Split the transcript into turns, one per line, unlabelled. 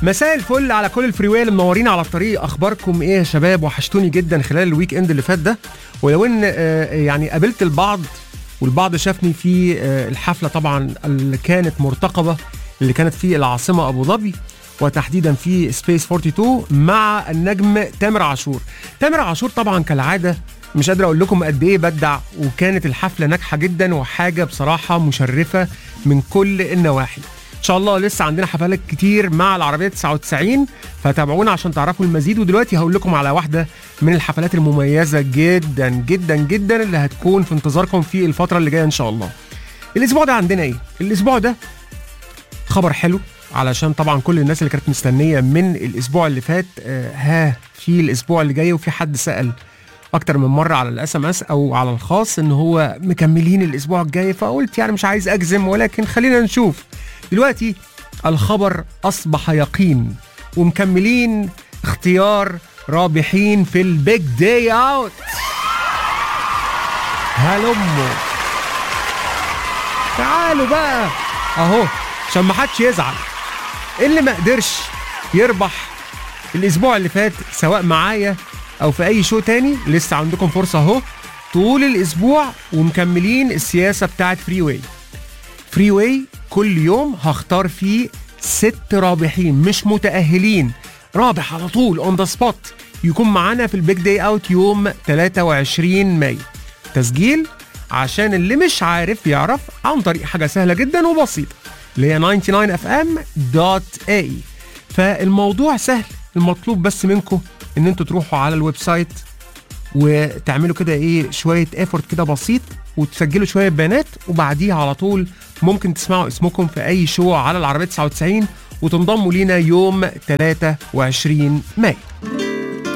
مساء الفل على كل الفريوية اللي منورين على الطريق اخباركم ايه يا شباب وحشتوني جدا خلال الويك اند اللي فات ده ولو ان آه، يعني قابلت البعض والبعض شافني في آه، الحفله طبعا اللي كانت مرتقبه اللي كانت في العاصمه ابو ظبي وتحديدا في سبيس 42 مع النجم تامر عاشور تامر عاشور طبعا كالعاده مش قادر اقول لكم قد ايه بدع وكانت الحفله ناجحه جدا وحاجه بصراحه مشرفه من كل النواحي ان شاء الله لسه عندنا حفلات كتير مع العربيه 99 فتابعونا عشان تعرفوا المزيد ودلوقتي هقول لكم على واحده من الحفلات المميزه جدا جدا جدا اللي هتكون في انتظاركم في الفتره اللي جايه ان شاء الله الاسبوع ده عندنا ايه الاسبوع ده خبر حلو علشان طبعا كل الناس اللي كانت مستنيه من الاسبوع اللي فات آه ها في الاسبوع اللي جاي وفي حد سال اكتر من مره على الاس ام اس او على الخاص ان هو مكملين الاسبوع الجاي فقلت يعني مش عايز اجزم ولكن خلينا نشوف دلوقتي الخبر اصبح يقين ومكملين اختيار رابحين في البيج داي اوت هلموا تعالوا بقى اهو عشان ما حدش يزعل اللي ما قدرش يربح الاسبوع اللي فات سواء معايا او في اي شو تاني لسه عندكم فرصه اهو طول الاسبوع ومكملين السياسه بتاعت فري واي فري واي كل يوم هختار فيه ست رابحين مش متاهلين رابح على طول اون ذا سبوت يكون معانا في البيج داي اوت يوم 23 مايو تسجيل عشان اللي مش عارف يعرف عن طريق حاجه سهله جدا وبسيطه اللي هي 99fm.ae فالموضوع سهل المطلوب بس منكم ان انتوا تروحوا على الويب سايت وتعملوا كده ايه شويه ايفورت كده بسيط وتسجلوا شويه بيانات وبعديها على طول ممكن تسمعوا اسمكم في اي شو على العربيه 99 وتنضموا لينا يوم 23 مايو